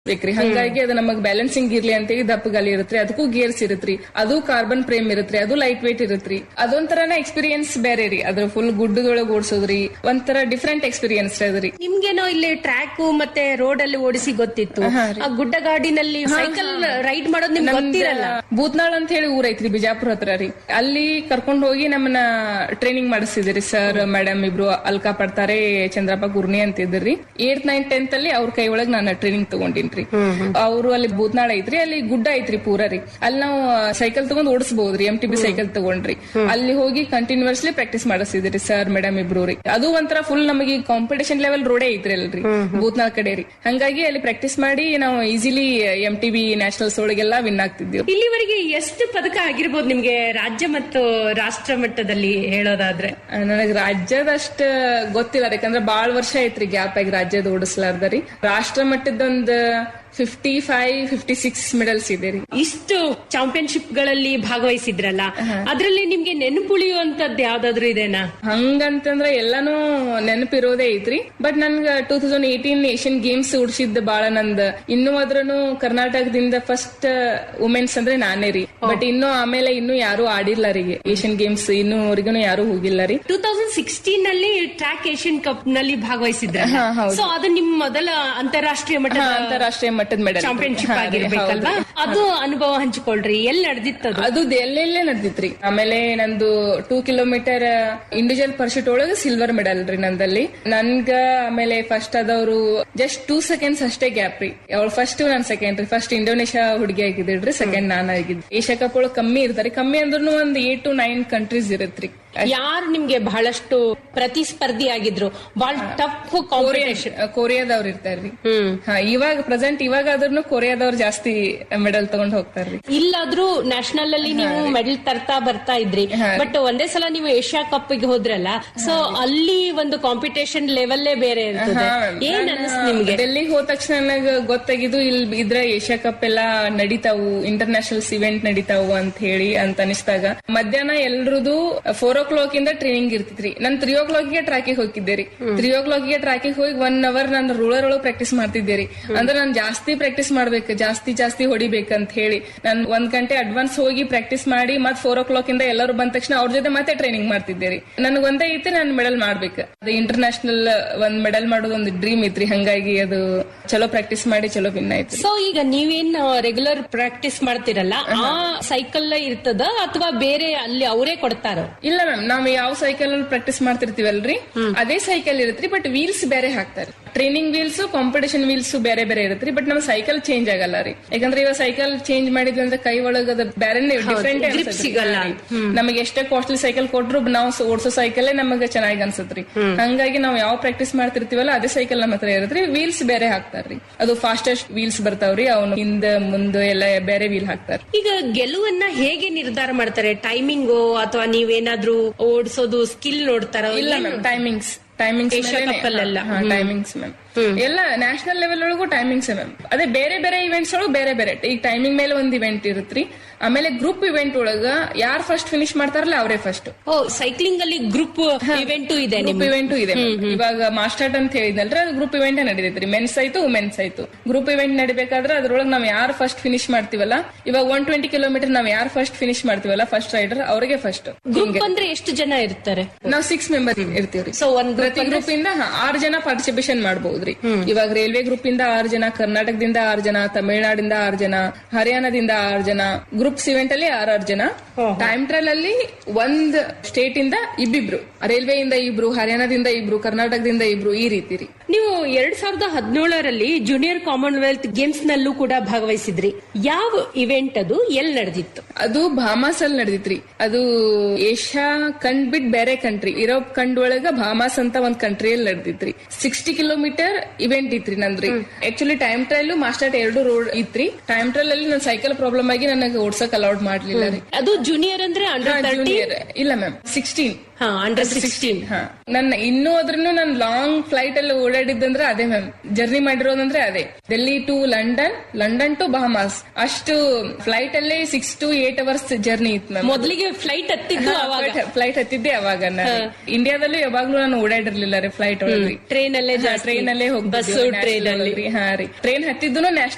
ಬೇಕ್ರಿ ಹಂಗಾಗಿ ಅದು ನಮಗ್ ಬ್ಯಾಲೆನ್ಸಿಂಗ್ ಇರ್ಲಿ ಅಂತ ಹೇಳಿ ದಪ್ಪ ಗಾಲಿ ಇರತ್ರಿ ಅದಕ್ಕೂ ಗೇರ್ಸ್ ಇರತ್ರಿ ಅದು ಕಾರ್ಬನ್ ಫ್ರೇಮ್ ಇರತ್ರಿ ಅದು ಲೈಟ್ ವೇಟ್ ಇರತ್ರಿ ಅದೊಂಥರನ ಎಕ್ಸ್ಪೀರಿಯನ್ಸ್ ಬೇರೆ ರೀ ಅದ್ರ ಫುಲ್ ಗುಡ್ಡದೊಳಗ್ ಓಡಿಸೋದ್ರಿ ಒಂಥರ ಡಿಫ್ರೆಂಟ್ ಎಕ್ಸ್ಪೀರಿಯನ್ಸ್ ಅದ್ರಿ ನಿಮ್ಗೇನೋ ಇಲ್ಲಿ ಟ್ರ್ಯಾಕ್ ಮತ್ತೆ ರೋಡ್ ಅಲ್ಲಿ ಓಡಿಸಿ ಗೊತ್ತಿತ್ತು ಆ ಗುಡ್ಡಗಾಡಿನಲ್ಲಿ ಸೈಕಲ್ ರೈಡ್ ಮಾಡೋದು ನಿಮ್ಗೆ ಗೊತ್ತಿರಲ್ಲ ಬೂತ್ನಾಳ್ ಅಂತ ಹೇಳಿ ಊರ್ ಐತ್ರಿ ಬಿಜಾಪುರ ಹತ್ರ ರೀ ಅಲ್ಲಿ ಕರ್ಕೊಂಡ್ ಹೋಗಿ ನಮ್ಮನ್ನ ಟ್ರೈನಿಂಗ್ ಮಾಡಿಸಿದ್ರಿ ಸರ್ ಮೇಡಮ್ ಇಬ್ರು ಅಲ್ಕಾ ಪಡ್ತಾರೆ ಚಂದ್ರಪ್ಪ ಗುರ್ನಿ ಅಂತ ಇದ್ರಿ ಏಟ್ ನೈನ್ ಟೆಂತ್ ಅಲ್ಲಿ ಅವ್ರ ಕೈ ಒಳಗ್ ನಾನು ಟ್ರೈನಿಂಗ್ ತಗೊಂಡಿನ್ರಿ ಅವರು ಅಲ್ಲಿ ಬೂತ್ನಾಳ ಐತ್ರಿ ಅಲ್ಲಿ ಗುಡ್ಡ ಐತ್ರಿ ಪೂರ ರೀ ಅಲ್ಲಿ ನಾವು ಸೈಕಲ್ ತಗೊಂಡ್ ಓಡಿಸಬಹುದ್ರಿ ಎಂ ಟಿ ಬಿ ಸೈಕಲ್ ತಗೊಂಡ್ರಿ ಅಲ್ಲಿ ಹೋಗಿ ಕಂಟಿನ್ಯೂಸ್ಲಿ ಪ್ರಾಕ್ಟೀಸ್ ಮಾಡಿಸಿದ್ರಿ ಸರ್ ಮೇಡಮ್ ಇಬ್ರು ರೀ ಅದು ಒಂಥರ ಫುಲ್ ನಮಗೆ ಕಾಂಪಿಟೇಷನ್ ಲೆವೆಲ್ ರೋಡೇ ಐತ್ರಿ ಅಲ್ರಿ ಬೂತ್ನಾಳ್ ಕಡೆ ರೀ ಹಂಗಾಗಿ ಅಲ್ಲಿ ಪ್ರಾಕ್ಟೀಸ್ ಮಾಡಿ ನಾವು easily M T B nationals ಒಳಗೆಲ್ಲ ವಿನ್ ಆಗ್ತಿದ್ವಿ ಇಲ್ಲಿವರೆಗೆ ಎಷ್ಟು ಪದಕ ಆಗಿರ್ಬೋದು ನಿಮ್ಗೆ ರಾಜ್ಯ ಮತ್ತು ರಾಷ್ಟ್ರ ಮಟ್ಟದಲ್ಲಿ ಹೇಳೋದಾದ್ರೆ ನನಗ್ ರಾಜ್ಯದಷ್ಟ ಗೊತ್ತಿಲ್ಲ ರೀ ಯಾಕಂದ್ರೆ ಬಾಳ್ ವರ್ಷ ಐತ್ರಿ ಗ್ಯಾಪ್ ಆಗಿ ರಾಜ್ಯದ ಓಡಿಸ್ಲಾರ್ದ ರೀ ರಾಷ್ಟ್ರ ಮಟ್ಟದೊಂದ್ fifty five fifty six medals ಇದೆ ರೀ ಇಷ್ಟು ಚಾಂಪಿಯನ್ಶಿಪ್ ಗಳಲ್ಲಿ ಭಾಗವಹಿಸಿದ್ರಲ್ಲ ಅದ್ರಲ್ಲಿ ನಿಮ್ಗೆ ನೆನಪುಳಿಯುವಂತದ್ದು ಯಾವ್ದಾದ್ರು ಇದೆನಾ ಹಂಗಂತಂದ್ರ ಎಲ್ಲಾನು ನೆನಪಿರೋದೇ ಐತ್ರಿ ಬಟ್ ನನ್ಗ two thousand eighteen Asian games ಉಡ್ಸಿದ್ ಬಾಳ ನಂದ್ ಇನ್ನೂ ಅದ್ರನು ಕರ್ನಾಟಕದಿಂದ ಫಸ್ಟ್ ವುಮೆನ್ಸ್ ಅಂದ್ರೆ ನಾನೇ ರೀ ಬಟ್ ಇನ್ನು ಆಮೇಲೆ ಇನ್ನು ಯಾರು ಆಡಿಲ್ಲ ರೀ ಏಷ್ಯನ್ ಗೇಮ್ಸ್ ಇನ್ನೂವರೆಗೂ ಯಾರು ಹೋಗಿಲ್ಲ ರೀ ಟೂ ತೌಸಂಡ್ ಸಿಕ್ಸ್ಟೀನ್ ನಲ್ಲಿ ಟ್ರ್ಯಾಕ್ ಏಷ್ಯನ್ ಕಪ್ ನಲ್ಲಿ ಭಾಗವಹಿಸಿದ್ರ ಹಾ, ಹೌದು. ಸೊ ಅದು ನಿಮ್ ಮೊದಲ ಅಂತಾರಾಷ್ಟ್ರೀಯ ಮಟ್ಟದ ಅಂತಾರಾಷ್ಟ್ರೀಯ ಮಟ್ಟದ ಮೆಡಲ್ ಚಾಂಪಿಯನ್ಶಿಪ್ ಆಗಿರ್ಬೇಕಲ್ವಾ ಅದು ಅನುಭವ ಹಂಚಿಕೊಳ್ರಿ ಎಲ್ಲಿ ನಡೆದಿತ್ತದು ಅದು ಎಲ್ಲೆಲ್ಲೇ ನಡೆದಿತ್ರಿ ಆಮೇಲೆ ನಂದು ಟೂ ಕಿಲೋಮೀಟರ್ ಇಂಡಿವಿಜುವಲ್ ಪರ್ಶೂಟ್ ಒಳಗೆ ಸಿಲ್ವರ್ ಮೆಡಲ್ ರೀ ನಂದಲ್ಲಿ ನನ್ಗ ಆಮೇಲೆ ಫಸ್ಟ್ ಆದವ್ರು ಜಸ್ಟ್ ಟೂ ಸೆಕೆಂಡ್ಸ್ ಅಷ್ಟೇ ಗ್ಯಾಪ್ ರೀ ಅವಳು ಫಸ್ಟ್ ನಾನ್ ಸೆಕೆಂಡ್ ರೀ ಫಸ್ಟ್ ಇಂಡೋನೇಷ್ಯಾ ಹುಡುಗಿ ಆಗಿದ್ರಿ ಸೆಕೆಂಡ್ ನಾನ್ ಆಗಿದ್ದು ಏಷ್ಯಾ ಕಪ್ ಒಳಗೆ ಕಮ್ಮಿ ಇರ್ತಾರೆ ಕಮ್ಮಿ ಅಂದ್ರೂ ಒಂದ್ ಏಟ್ ಟು ನೈನ್ ಕಂಟ್ರೀಸ್ ಇರತ್ರಿ ಯಾರು ನಿಮ್ಗೆ ಬಹಳಷ್ಟು ಪ್ರತಿಸ್ಪರ್ಧಿ ಆಗಿದ್ರು ಬಹಳ ಟಫ್ ಕಾಂಪಿಟೇಷನ್ ಕೊರಿಯಾದವ್ರು ಇರ್ತಾರ್ರಿ ಹ್ಮ್ ಹಾ ಇವಾಗ ಪ್ರೆಸೆಂಟ್ ಇವಾಗ ಆದ್ರೂ ಕೊರಿಯಾದವ್ರು ಜಾಸ್ತಿ ಮೆಡಲ್ ತಗೊಂಡ್ ಹೋಗ್ತಾರ್ರಿ ಇಲ್ಲಾದ್ರೂ ನ್ಯಾಷನಲ್ ಅಲ್ಲಿ ನೀವು ಮೆಡಲ್ ತರ್ತಾ ಬರ್ತಾ ಇದ್ರಿ ಬಟ್ ಒಂದೇ ಸಲ ನೀವು ಏಷ್ಯಾ ಕಪ್ ಗೆ ಹೋದ್ರಲ್ಲ ಸೊ ಅಲ್ಲಿ ಒಂದು ಕಾಂಪಿಟೇಷನ್ ಲೆವೆಲ್ಲೇ ಬೇರೆ ಇರ್ತದೆ ಏನ್ ಅನಿಸ್ತು ನಿಮ್ಗೆ ಡೆಲ್ಲಿಗೆ ಹೋದ ತಕ್ಷಣ ನನಗ ಗೊತ್ತಾಗಿದ್ದು ಇಲ್ಲಿ ಇದ್ರ ಏಷ್ಯಾ ಕಪ್ ಎಲ್ಲಾ ನಡೀತಾವು ಇಂಟರ್ನ್ಯಾಷನಲ್ಸ್ ಇವೆಂಟ್ ನಡೀತಾವು ಅಂತ ಹೇಳಿ ಅಂತ ಅನಿಸ್ದಾಗ ಮಧ್ಯಾಹ್ನ ಎಲ್ರದು ಫೋರ್ ಓ ಕ್ಲಾಕ್ ಇಂದ ಟ್ರೈನಿಂಗ್ ಇರ್ತಿತ್ರಿ ನಾನ್ ತ್ರೀ ಓ ಕ್ಲಾಕ್ ಗೆ ಟ್ರಾಕಿಗೆ ಹೋಗಿದ್ದೆ ರೀ ತ್ರೀ ಓ ಕ್ಲಾಕ್ ಗೆ ಟ್ರಾಕಿಗೆ ಹೋಗಿ ಒನ್ ಅವರ್ ನಾನು ರೂಳರ್ ಒಳಗೆ ಪ್ರಾಕ್ಟೀಸ್ ಮಾಡ್ತಿದ್ದೆ ರೀ ಅಂದ್ರೆ ನಾನು ಜಾಸ್ತಿ ಪ್ರಾಕ್ಟೀಸ್ ಮಾಡ್ಬೇಕು ಜಾಸ್ತಿ ಜಾಸ್ತಿ ಹೊಡಿಬೇಕಂತ ಹೇಳಿ ನಾನು ಒಂದ್ ಗಂಟೆ ಅಡ್ವಾನ್ಸ್ ಹೋಗಿ ಪ್ರಾಕ್ಟೀಸ್ ಮಾಡಿ ಮತ್ ಫೋರ್ ಓ ಕ್ಲಾಕ್ ಇಂದ ಎಲ್ಲರೂ ಬಂದ ತಕ್ಷಣ ಅವ್ರ ಜೊತೆ ಮತ್ತೆ ಟ್ರೈನಿಂಗ್ ಮಾಡ್ತಿದ್ದೆ ರೀ ನನಗ್ ಒಂದೇ ಐತೆ ನಾನು ಮೆಡಲ್ ಮಾಡ್ಬೇಕು ಅದು ಇಂಟರ್ನ್ಯಾಷನಲ್ ಒಂದ್ ಮೆಡಲ್ ಮಾಡೋದು ಒಂದು ಡ್ರೀಮ್ ಇತ್ರಿ ಹಂಗಾಗಿ ಅದು ಚಲೋ ಪ್ರಾಕ್ಟೀಸ್ ಮಾಡಿ ಚಲೋ ವಿನ್ ಆಯ್ತು ಸೊ ಈಗ ನೀವೇನ್ ರೆಗ್ಯುಲರ್ ಪ್ರಾಕ್ಟೀಸ್ ಮಾಡ್ತಿರಲ್ಲ ಆ ಸೈಕಲ್ ಇರ್ತದ ಅಥವಾ ಬೇರೆ ಅಲ್ಲಿ ಅವರೇ ಕೊಡ್ತಾರ ಇಲ್ಲ ಮ್ಯಾಮ್ ನಾವ್ ಯಾವ ಸೈಕಲ್ ಅಲ್ಲಿ ಪ್ರಾಕ್ಟೀಸ್ ಮಾಡ್ತಿರ್ತೀವಲ್ರಿ ಅದೇ ಸೈಕಲ್ ಇರತ್ರಿ ಬಟ್ ವೀಲ್ಸ್ ಬೇರೆ ಹಾಕ್ತಾರೆ ಟ್ರೈನಿಂಗ್ ವೀಲ್ಸ್ ಕಾಂಪಿಟೇಷನ್ ವೀಲ್ಸ್ ಬೇರೆ ಬೇರೆ ಇರತ್ರಿ ಬಟ್ ನಮ್ಮ ಸೈಕಲ್ ಚೇಂಜ್ ಆಗಲ್ಲ ರೀ ಯಾಕಂದ್ರೆ ಇವಾಗ ಸೈಕಲ್ ಚೇಂಜ್ ಮಾಡಿದ್ವಿ ಅಂದ್ರೆ ಕೈ ಒಳಗ ಅದು ಬೇರೆ ಡಿಫ್ರೆಂಟ್ grip ಸಿಗಲ್ಲ. ನಮಗೆ ಎಷ್ಟೇ ಕಾಸ್ಟ್ಲಿ ಸೈಕಲ್ ಕೊಟ್ರು ನಾವು ಓಡಿಸೋ ಸೈಕಲ್ ನಮಗೆ ಚೆನ್ನಾಗಿ ಅನ್ಸತ್ರಿ ಹಂಗಾಗಿ ನಾವು ಯಾವ ಪ್ರಾಕ್ಟೀಸ್ ಮಾಡ್ತಿರ್ತೀವಲ್ಲ ಅದೇ ಸೈಕಲ್ ನಮ್ಮ ಹತ್ರ ಇರತ್ರಿ ವೀಲ್ಸ್ ಬೇರೆ ಹಾಕ್ತಾರ್ರಿ ಅದು ಫಾಸ್ಟೆಸ್ಟ್ ವೀಲ್ಸ್ ಬರ್ತಾವ್ರಿ ಅವ್ನು ಹಿಂದ ಮುಂದೆ ಎಲ್ಲ ಬೇರೆ ವೀಲ್ ಹಾಕ್ತಾರ ಈಗ ಗೆಲುವನ್ನ ಹೇಗೆ ನಿರ್ಧಾರ ಮಾಡ್ತಾರೆ ಟೈಮಿಂಗು ಅಥವಾ ನೀವೇನಾದ್ರೂ ಓಡಿಸೋದು ಸ್ಕಿಲ್ ನೋಡ್ತಾರ ಇಲ್ಲ ma'am timings timings Asia cup ಅಲ್ಲೆಲ್ಲ. ಟೈಮಿಂಗ್ಸ್ ಮ್ಯಾಮ್ ಎಲ್ಲ ನ್ಯಾಷನಲ್ ಲೆವೆಲ್ ಒಳಗೂ ಟೈಮಿಂಗ್ಸ್ ಮ್ಯಾಮ್ ಅದೇ ಬೇರೆ ಬೇರೆ ಇವೆಂಟ್ಸ್ ಒಳಗೂ ಬೇರೆ ಬೇರೆ ಈಗ ಟೈಮಿಂಗ್ ಮೇಲೆ ಒಂದ್ ಇವೆಂಟ್ ಇರುತ್ರಿ ಆಮೇಲೆ ಗ್ರೂಪ್ ಇವೆಂಟ್ ಒಳಗ ಯಾರು ಫಸ್ಟ್ ಫಿನಿಶ್ ಮಾಡ್ತಾರಲ್ಲ ಅವರೇ ಫಸ್ಟ್ ಓ ಸೈಕ್ಲಿಂಗ್ ಅಲ್ಲಿ ಗ್ರೂಪ್ ಇವೆಂಟು ಇದೆ ಗ್ರೂಪ್ ನಿಮ್ಗೆ ಇವೆಂಟ್ ಇದೆ ma'am. ಇವಾಗ ಮಾಸ್ಟರ್ಟ್ ಅಂತ ಹೇಳಿದ್ನಲ್ರಿ ಅದು ಗ್ರೂಪ್ ಇವೆಂಟ್ ನಡೀತೈತ್ರಿ ಮೆನ್ಸ್ ಆಯ್ತು ವುಮೆನ್ಸ್ ಆಯ್ತು ಗ್ರೂಪ್ ಇವೆಂಟ್ ನಡಿಬೇಕಾದ್ರೆ ಅದ್ರೊಳಗೆ ನಾವ್ ಯಾರು ಫಸ್ಟ್ ಫಿನಿಶ್ ಮಾಡ್ತೀವಲ್ಲ ಇವಾಗ ಒನ್ ಟ್ವೆಂಟಿ ಕಿಲೋಮೀಟರ್ ನಾವ್ ಯಾರು ಫಸ್ಟ್ ಫಿನಿಶ್ ಮಾಡ್ತೀವಲ್ಲ ಫಸ್ಟ್ ರೈಡರ್ ಅವ್ರಿಗೆ ಫಸ್ಟ್ ಗ್ರೂಪ್ ಅಂದ್ರೆ ಎಷ್ಟು ಜನ ಇರ್ತಾರೆ ನಾವ್ ಸಿಕ್ಸ್ ಮೆಂಬರ್ ಇರ್ತೀವ್ರಿ ಸೊ ಒಂದ್ ಪ್ರತಿ ಗ್ರೂಪ್ ಇಂದ ಹಾ, ಆರ್ ಜನ ಪಾರ್ಟಿಸಿಪೇಷನ್ ಮಾಡಬಹುದ್ರಿ ಇವಾಗ ರೈಲ್ವೆ ಗ್ರೂಪ್ ಇಂದ ಆರ್ ಜನ ಕರ್ನಾಟಕದಿಂದ ಆರ್ ಜನ ತಮಿಳುನಾಡಿಂದ ಆರ್ ಜನ ಹರಿಯಾಣದಿಂದ ಆರ್ ಜನ ಗ್ರೂಪ್ಸ್ ಇವೆಂಟ್ ಅಲ್ಲಿ ಆರ್ ಆರ್ ಜನ ಟೈಮ್ ಟ್ರಯಲ್ ಅಲ್ಲಿ ಒಂದ್ ಸ್ಟೇಟ್ ಇಂದ ಇಬ್ಬಿಬ್ರು ರೈಲ್ವೆ ಇಂದ ಇಬ್ರು ಹರಿಯಾಣದಿಂದ ಇಬ್ರು ಕರ್ನಾಟಕದಿಂದ ಇಬ್ರು ಈ ರೀತಿ ರೀ ನೀವು ಎರಡ್ ಸಾವಿರದ ಹದಿನೇಳರಲ್ಲಿ ಜೂನಿಯರ್ ಕಾಮನ್ವೆಲ್ತ್ ಗೇಮ್ಸ್ ನಲ್ಲೂ ಕೂಡ ಭಾಗವಹಿಸಿದ್ರಿ ಯಾವ ಇವೆಂಟ್ ಅದು ಎಲ್ಲಿ ನಡೆದಿತ್ತು ಅದು ಭಾಮಾಸ್ ಅಲ್ಲಿ ನಡೆದಿತ್ರಿ ಅದು ಏಷ್ಯಾ ಕಂಡ್ ಬಿಟ್ ಬೇರೆ ಕಂಟ್ರಿ ಯುರೋಪ್ ಕಂಡ್ ಒಳಗ ಭಾಮಾಸ್ ಅಂತ ಒಂದ್ ಕಂಟ್ರಿಯಲ್ಲಿ ನಡೆದಿತ್ರಿ ಸಿಕ್ಸ್ಟಿ ಕಿಲೋಮೀಟರ್ ಇವೆಂಟ್ ಇತ್ರಿ ನಂದ್ರಿ ಆಕ್ಚುಲಿ ಟೈಮ್ ಟ್ರಯಲ್ ಮಾಸ್ಟರ್ ಎರಡು ರೋಡ್ ಇತ್ರಿ ಟೈಮ್ ಟ್ರಯಲ್ ಅಲ್ಲಿ ನನ್ ಸೈಕಲ್ ಪ್ರಾಬ್ಲಮ್ ಆಗಿ ನನಗೆ ಓಡ್ಸಕ್ ಅಲೌಡ್ ಮಾಡ್ಲಿಲ್ಲ ರೀ ಅದು ಜೂನಿಯರ್ ಅಂದ್ರೆ ಅಂಡರ್ ತರ್ಟಿ ಜೂನಿಯರ್ ಇಲ್ಲ ಮ್ಯಾಮ್ ಸಿಕ್ಸ್ಟೀನ್ ಹಾ ಅಂಡರ್ ಸಿಕ್ಸ್ಟೀನ್ ಹಾ ನನ್ನ ಇನ್ನೂ ಅದ್ರೂ ನಾನು ಲಾಂಗ್ ಫ್ಲೈಟ್ ಅಲ್ಲಿ ಓಡಾಡಿದ್ದಂದ್ರೆ ಅದೇ ಮ್ಯಾಮ್ ಜರ್ನಿ ಮಾಡಿರೋದಂದ್ರೆ ಅದೇ Delhi to London London to Bahamas ಅಷ್ಟು ಫ್ಲೈಟ್ ಅಲ್ಲೇ six to eight hours journey ಇತ್ತು ಮ್ಯಾಮ್ ಮೊದಲಿಗೆ ಫ್ಲೈಟ್ ಹತ್ತಿದ್ದು ಅವಾಗ ಫ್ಲೈಟ್ ಹತ್ತಿದ್ದೆ ಅವಾಗ ನಾನು ಇಂಡಿಯಾದಲ್ಲೂ ಯಾವಾಗ್ಲೂ ನಾನು ಓಡಾಡಿರ್ಲಿಲ್ಲ ರೀ ಫ್ಲೈಟ್ ಒಳಗೆ ಟ್ರೈನ್ ಅಲ್ಲೇ ಟ್ರೈನ್ ಅಲ್ಲೇ ಬಸ್ ಹೋಗ್ಬಿಟ್ಟು ಟ್ರೈನ್ ಅಲ್ಲಿ ಹಾ ರೀ ಟ್ರೈನ್ ಹತ್ತಿದ್ದು ನ್ಯಾಷನಲ್